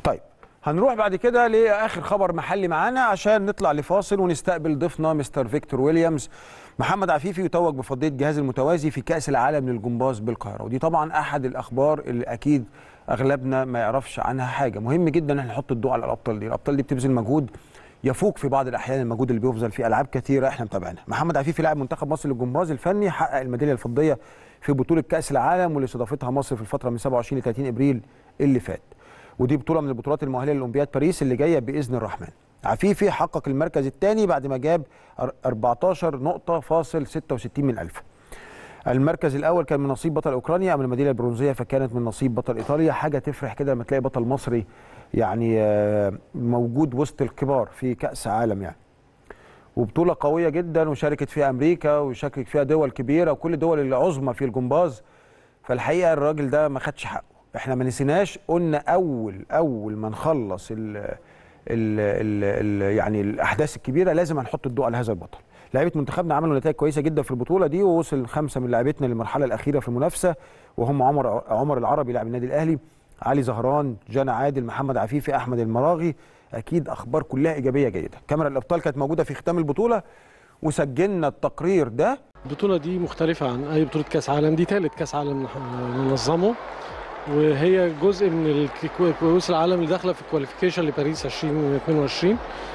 طيب هنروح بعد كده لاخر خبر محلي معانا عشان نطلع لفاصل ونستقبل ضيفنا مستر فيكتور ويليامز محمد عفيفي يتوج بفضيه جهاز المتوازي في كاس العالم للجمباز بالقاهره ودي طبعا احد الاخبار اللي اكيد اغلبنا ما يعرفش عنها حاجه مهم جدا ان احنا نحط الضوء على الابطال دي الابطال دي بتبذل مجهود يفوق في بعض الاحيان المجهود اللي بيبذل في العاب كثيره احنا متابعينها محمد عفيفي لاعب منتخب مصر للجمباز الفني حقق الميداليه الفضيه في بطوله كاس العالم واللي استضافتها مصر في الفتره من 27 ل 30 ابريل اللي فات ودي بطوله من البطولات المؤهله لاولمبياد باريس اللي جايه باذن الرحمن عفيفي حقق المركز الثاني بعد ما جاب 14 نقطه فاصل 66 من ألف المركز الاول كان من نصيب بطل اوكرانيا اما الميداليه البرونزيه فكانت من نصيب بطل ايطاليا حاجه تفرح كده لما تلاقي بطل مصري يعني موجود وسط الكبار في كاس عالم يعني وبطوله قويه جدا وشاركت فيها امريكا وشاركت فيها دول كبيره وكل الدول العظمى في الجمباز فالحقيقه الراجل ده ما خدش حقه احنا ما نسيناش قلنا اول اول ما نخلص ال ال ال ال يعني الاحداث الكبيره لازم هنحط الضوء على هذا البطل لعيبه منتخبنا عملوا نتائج كويسه جدا في البطوله دي ووصل خمسه من لاعبتنا للمرحله الاخيره في المنافسه وهم عمر عمر العربي لاعب النادي الاهلي علي زهران جانا عادل محمد عفيفي احمد المراغي اكيد اخبار كلها ايجابيه جيده كاميرا الابطال كانت موجوده في ختام البطوله وسجلنا التقرير ده البطوله دي مختلفه عن اي بطوله كاس عالم دي ثالث كاس عالم ننظمه وهي جزء من كؤوس العالم اللي داخله في الكواليفيكيشن لباريس 2022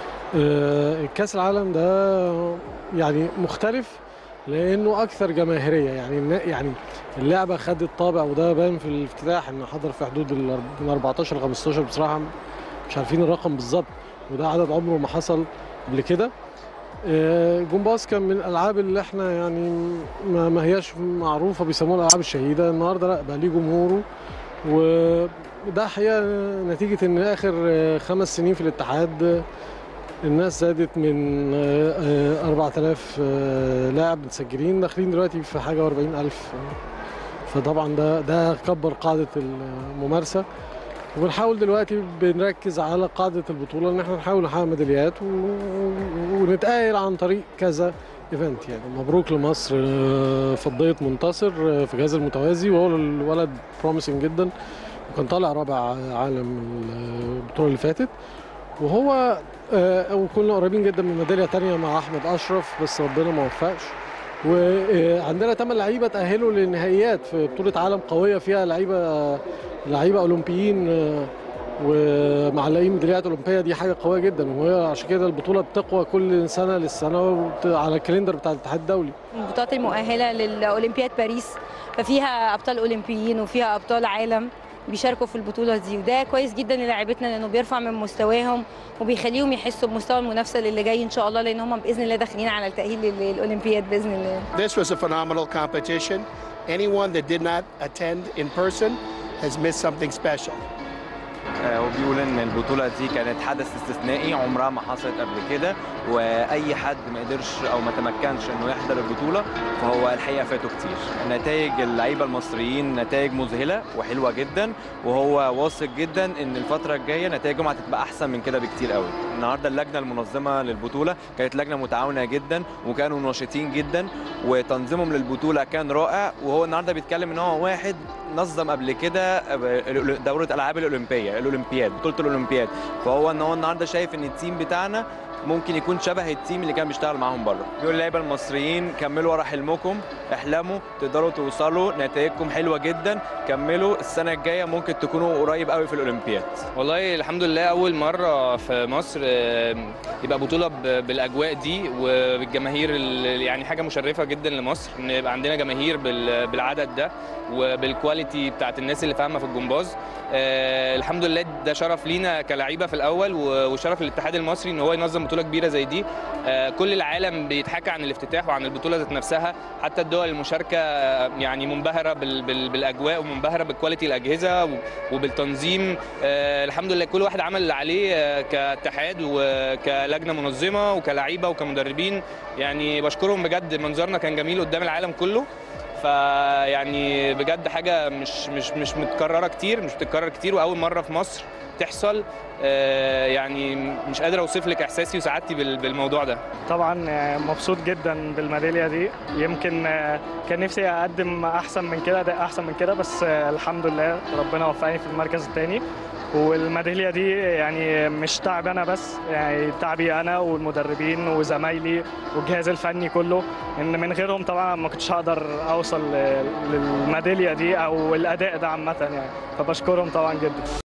كاس العالم ده يعني مختلف لانه اكثر جماهيريه يعني يعني اللعبه خدت طابع وده بان في الافتتاح ان حضر في حدود من 14 ل 15 بصراحه مش عارفين الرقم بالظبط وده عدد عمره ما حصل قبل كده جمباز كان من الالعاب اللي احنا يعني ما, ما هياش معروفه بيسموها الالعاب الشهيده النهارده لا بقى ليه جمهوره وده حقيقه نتيجه ان اخر خمس سنين في الاتحاد الناس زادت من 4000 لاعب متسجلين داخلين دلوقتي في حاجه و40000 فطبعا ده ده كبر قاعده الممارسه وبنحاول دلوقتي بنركز على قاعده البطوله ان احنا نحاول نحقق ميداليات ونتاهل عن طريق كذا ايفنت يعني مبروك لمصر فضيه منتصر في جهاز المتوازي وهو الولد بروميسنج جدا وكان طالع رابع عالم البطوله اللي فاتت وهو وكنا قريبين جدا من ميداليه ثانيه مع احمد اشرف بس ربنا ما وفقش وعندنا ثمان لعيبه تاهلوا للنهائيات في بطوله عالم قويه فيها لعيبه لعيبه اولمبيين ومعلقين ميداليات اولمبيه دي حاجه قويه جدا وهي عشان كده البطوله بتقوى كل سنه للسنه على الكالندر بتاع الاتحاد الدولي البطولات المؤهله للاولمبياد باريس ففيها ابطال اولمبيين وفيها ابطال عالم بيشاركوا في البطوله دي وده كويس جدا للاعيبتنا لانه بيرفع من مستواهم وبيخليهم يحسوا بمستوى المنافسه اللي جاي ان شاء الله لان هم باذن الله داخلين على التاهيل للاولمبياد باذن الله. This was a phenomenal competition. Anyone that did not attend in person has missed something special. وبيقول ان البطوله دي كانت حدث استثنائي عمرها ما حصلت قبل كده واي حد ما قدرش او ما تمكنش انه يحضر البطوله فهو الحقيقه فاته كتير نتائج اللعيبه المصريين نتائج مذهله وحلوه جدا وهو واثق جدا ان الفتره الجايه نتائجهم هتبقى احسن من كده بكتير قوي النهارده اللجنه المنظمه للبطوله كانت لجنه متعاونه جدا وكانوا نشيطين جدا وتنظيمهم للبطوله كان رائع وهو النهارده بيتكلم ان هو واحد نظم قبل كده دوره الالعاب الاولمبيه الاولمبياد بطوله الاولمبياد فهو ان هو النهارده شايف ان التيم بتاعنا ممكن يكون شبه التيم اللي كان بيشتغل معاهم بره بيقول اللعيبه المصريين كملوا ورا حلمكم احلموا تقدروا توصلوا نتائجكم حلوه جدا كملوا السنه الجايه ممكن تكونوا قريب قوي في الاولمبياد والله الحمد لله اول مره في مصر يبقى بطوله بالاجواء دي وبالجماهير يعني حاجه مشرفه جدا لمصر ان يبقى عندنا جماهير بالعدد ده وبالكواليتي بتاعت الناس اللي فاهمه في الجمباز آه الحمد لله ده شرف لينا كلعيبه في الاول وشرف للاتحاد المصري ان هو ينظم بطوله كبيره زي دي آه كل العالم بيتحكى عن الافتتاح وعن البطوله ذات نفسها حتى الدول المشاركه يعني منبهره بال بال بالاجواء ومنبهره بكواليتي الاجهزه وبالتنظيم آه الحمد لله كل واحد عمل اللي عليه كاتحاد وكلجنه منظمه وكلعيبه وكمدربين يعني بشكرهم بجد منظرنا كان جميل قدام العالم كله فيعني بجد حاجه مش مش مش متكرره كتير مش بتتكرر كتير واول مره في مصر تحصل آه، يعني مش قادر اوصف لك احساسي وسعادتي بال- بالموضوع ده طبعا آه، مبسوط جدا بالميداليه دي يمكن آه، كان نفسي اقدم احسن من كده ده احسن من كده بس آه، الحمد لله ربنا وفقني في المركز الثاني والميداليه دي يعني مش تعبي انا بس يعني تعبي انا والمدربين وزمايلي والجهاز الفني كله ان من غيرهم طبعا ما كنتش هقدر اوصل للميداليه دي او الاداء ده عامه يعني فبشكرهم طبعا جدا